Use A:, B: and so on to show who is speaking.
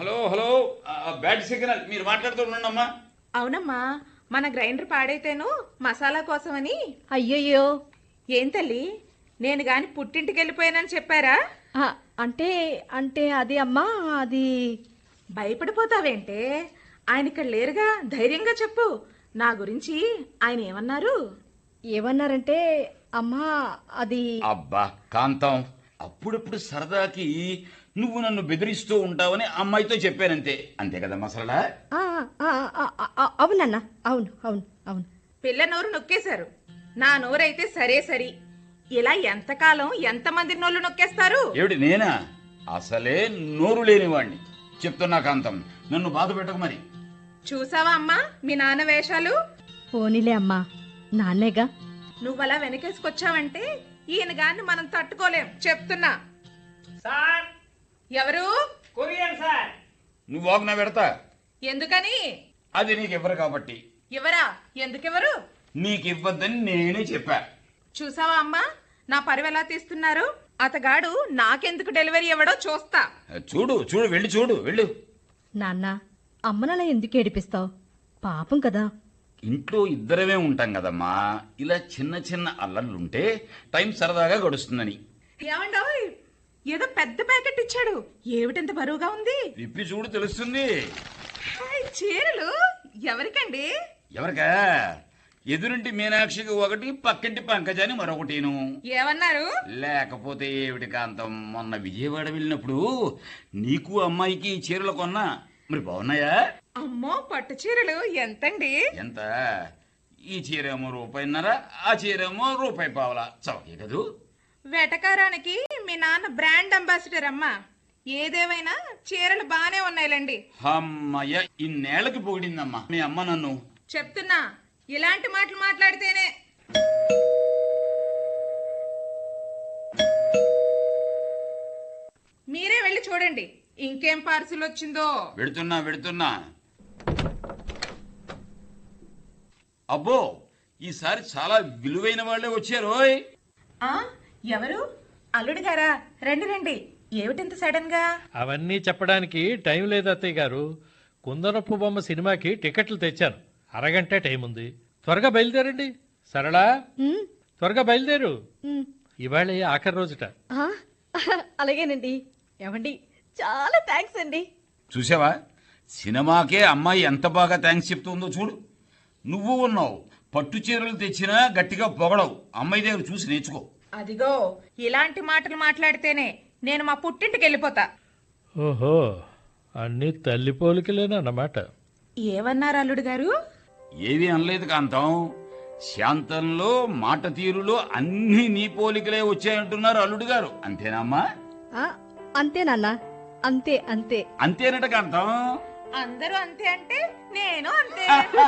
A: Hello hello ఆ, bad signal మీరు మాట్లాడుతుండమ్మా
B: అవునమ్మా మన గ్రైండర్ పాడైతేను మసాలా కోసమని
C: అయ్యయ్యో
B: ఏం తల్లి నేను గాని పుట్టింటికి వెళ్ళిపోయానని చెప్పారా
C: ఆ, అంటే అంటే అది అమ్మా అది
B: భయపడిపోతావేంటే ఆయన ఇక్కడ లేరుగా ధైర్యంగా చెప్పు నా గురించి ఆయన ఏమన్నారు
C: ఏమన్నారంటే అమ్మా అది
A: అబ్బా కాంతం అప్పుడప్పుడు సరదాకి నువ్వు నన్ను బెదిరిస్తూ ఉంటావని అమ్మాయితో చెప్పానంతే అంతే కదా మసలడా
C: ఆ, ఆ, ఆ, ఆ, ఆ, అవునన్నా అవును అవును అవును
B: పిల్ల నోరు నొక్కేశారు నా నోరైతే సరే సరి ఇలా ఎంతకాలం ఎంతమంది నోళ్ళు నొక్కేస్తారు
A: ఏమిటి నేనా అసలే నోరు లేనివాణ్ణి చెప్తున్నా కాంతం నన్ను బాధ పెట్టకు మరి
B: చూసావా అమ్మా మీ నాన్న వేషాలు
C: పోనీలే అమ్మా నాన్నేగా
B: నువ్వలా వెనకేసుకొచ్చావంటే ఈయన గాన్ని మనం తట్టుకోలేం చెప్తున్నా
D: సార్
B: ఎవరు
D: కొరియర్ సార్
A: నువ్వు వాగ్న పెడతా
B: ఎందుకని
A: అది నీకు ఇవ్వరు కాబట్టి
B: ఎవరా ఎందుకెవరు
A: నీకు ఇవ్వద్దని నేనే చెప్పా
B: చూసావా అమ్మా నా పరువు ఎలా తీస్తున్నారు అతగాడు నాకెందుకు డెలివరీ ఇవ్వడో చూస్తా
A: చూడు చూడు వెళ్ళి చూడు వెళ్ళు
C: నాన్న అమ్మనలా ఎందుకు ఏడిపిస్తావు పాపం కదా
A: ఇంట్లో ఇద్దరమే ఉంటాం కదమ్మా ఇలా చిన్న చిన్న అల్లర్లుంటే టైం సరదాగా గడుస్తుందని
B: ఏమండోయ్ ఏదో పెద్ద ప్యాకెట్ ఇచ్చాడు ఏమిటంత బరువుగా ఉంది
A: విప్పి చూడు తెలుస్తుంది
B: హాయ్, చీరలు ఎవరికండి
A: ఎవరికా ఎదురింటి మీనాక్షికి ఒకటి పక్కింటి పంకజాని మరొకటిను
B: ఏమన్నారు
A: లేకపోతే ఏమిటి కాంతం మొన్న విజయవాడ వెళ్ళినప్పుడు నీకు అమ్మాయికి ఈ చీరలు కొన్నా మరి బాగున్నాయా
B: అమ్మో పట్టు చీరలు ఎంతండి
A: ఎంత ఈ చీరేమో రూపాయిన్నర ఆ చీరేమో రూపాయి పావలా చవకే కదూ
B: వెటకారానికి మీ నాన్న బ్రాండ్ అంబాసిడర్ అమ్మా ఏదేమైనా చీరలు బానే ఉన్నాయిలండి
A: అమ్మయ్య ఇన్నేళ్లకి పొగిడిందమ్మా మీ అమ్మ నన్ను
B: చెప్తున్నా ఇలాంటి మాటలు మాట్లాడితేనే మీరే వెళ్ళి చూడండి ఇంకేం పార్సిల్ వచ్చిందో
A: వెడుతున్నా వెడుతున్నా అబ్బో ఈసారి చాలా విలువైన వాళ్ళే వచ్చారోయ్
B: ఆ ఎవరు అల్లుడు గారా రండి రండి ఏమిటింత సడన్ గా
D: అవన్నీ చెప్పడానికి టైం లేదు అత్తయ్య గారు కుందనపు బొమ్మ సినిమాకి టికెట్లు తెచ్చాను అరగంట టైం ఉంది త్వరగా బయలుదేరండి సరళా
C: ఉమ్,
D: త్వరగా బయలుదేరు
C: ఉమ్.
D: ఇవాళ ఆఖరి రోజుట
C: ఆ, అలాగేనండి ఏమండి చాలా థ్యాంక్స్ అండి
A: చూసావా సినిమాకే అమ్మాయి ఎంత బాగా థ్యాంక్స్ చెప్తుందో చూడు నువ్వు ఉన్నావు పట్టు చీరలు తెచ్చినా గట్టిగా పొగడవు అమ్మాయి దగ్గర చూసి నేర్చుకో
B: అదిగో ఇలాంటి మాటలు మాట్లాడితేనే నేను మా పుట్టింటికి వెళ్ళిపోతా
D: ఓహో అన్ని తల్లి పోలికలేనన్నమాట
B: ఏమన్నారు అల్లుడు గారు
A: ఏవి అనలేదు కాంతం శాంతంలో మాట తీరులో అన్ని నీ పోలికలే వచ్చాయంటున్నారు అల్లుడు గారు అంతేనమ్మా
C: ఆ, అంతే నాన్న అంతే అంతే
A: అంతేనట కాంతం
B: అందరూ అంతే అంటే నేను అంతే